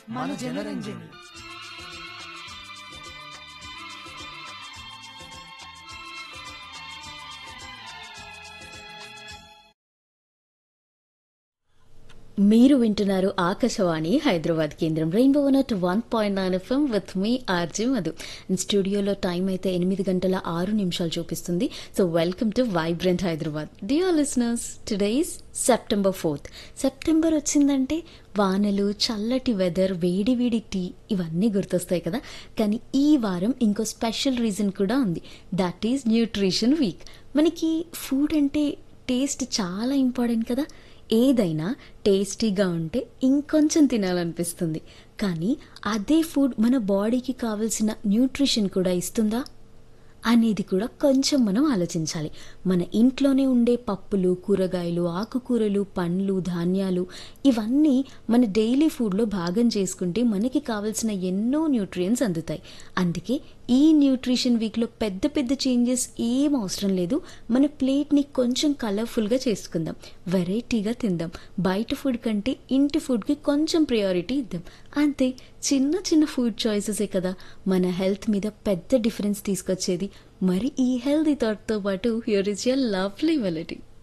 మన జనరంజని మీరు వింటున్నారు ఆకాశవాణి హైదరాబాద్ కేంద్రం రెయిన్బో నట్ one point nine FM with మీ ఆర్జే మధు స్టూడియోలో టైం అయితే ఎనిమిది గంటల ఆరు నిమిషాలు చూపిస్తుంది so welcome to vibrant Hyderabad dear listeners today's September fourth September వచ్చిందంటే వానలు చల్లటి వెదర్ వేడి వేడి టీ ఇవన్నీ గుర్తొస్తాయి కదా కానీ ఈ వారం ఇంకో స్పెషల్ రీజన్ కూడా ఉంది దట్ ఈజ్ న్యూట్రిషన్ వీక్ మనకి ఫుడ్ అంటే టేస్ట్ చాలా ఇంపార్టెంట్ కదా ఏదైనా టేస్టీగా ఉంటే ఇంకొంచెం తినాలనిపిస్తుంది కానీ అదే ఫుడ్ మన బాడీకి కావలసిన న్యూట్రిషన్ కూడా ఇస్తుందా అనేది కూడా కొంచెం మనం ఆలోచించాలి మన ఇంట్లోనే ఉండే పప్పులు కూరగాయలు ఆకుకూరలు పండ్లు ధాన్యాలు ఇవన్నీ మన డైలీ ఫుడ్లో భాగం చేసుకుంటే మనకి కావలసిన ఎన్నో న్యూట్రియంట్స్ అందుతాయి అందుకే ఈ న్యూట్రిషన్ వీక్లో పెద్ద పెద్ద చేంజెస్ ఏం అవసరం లేదు మన ప్లేట్ని కొంచెం కలర్ఫుల్గా చేసుకుందాం వెరైటీగా తిందాం బయట ఫుడ్ కంటే ఇంటి ఫుడ్కి కొంచెం ప్రయారిటీ ఇద్దాం అంతే చిన్న చిన్న ఫుడ్ చాయిసెసే కదా మన హెల్త్ మీద పెద్ద డిఫరెన్స్ తీసుకొచ్చేది మరి ఈ హెల్తీ థాట్తో పాటు హియర్ ఇస్ యర్ లవ్లీ వెలటీ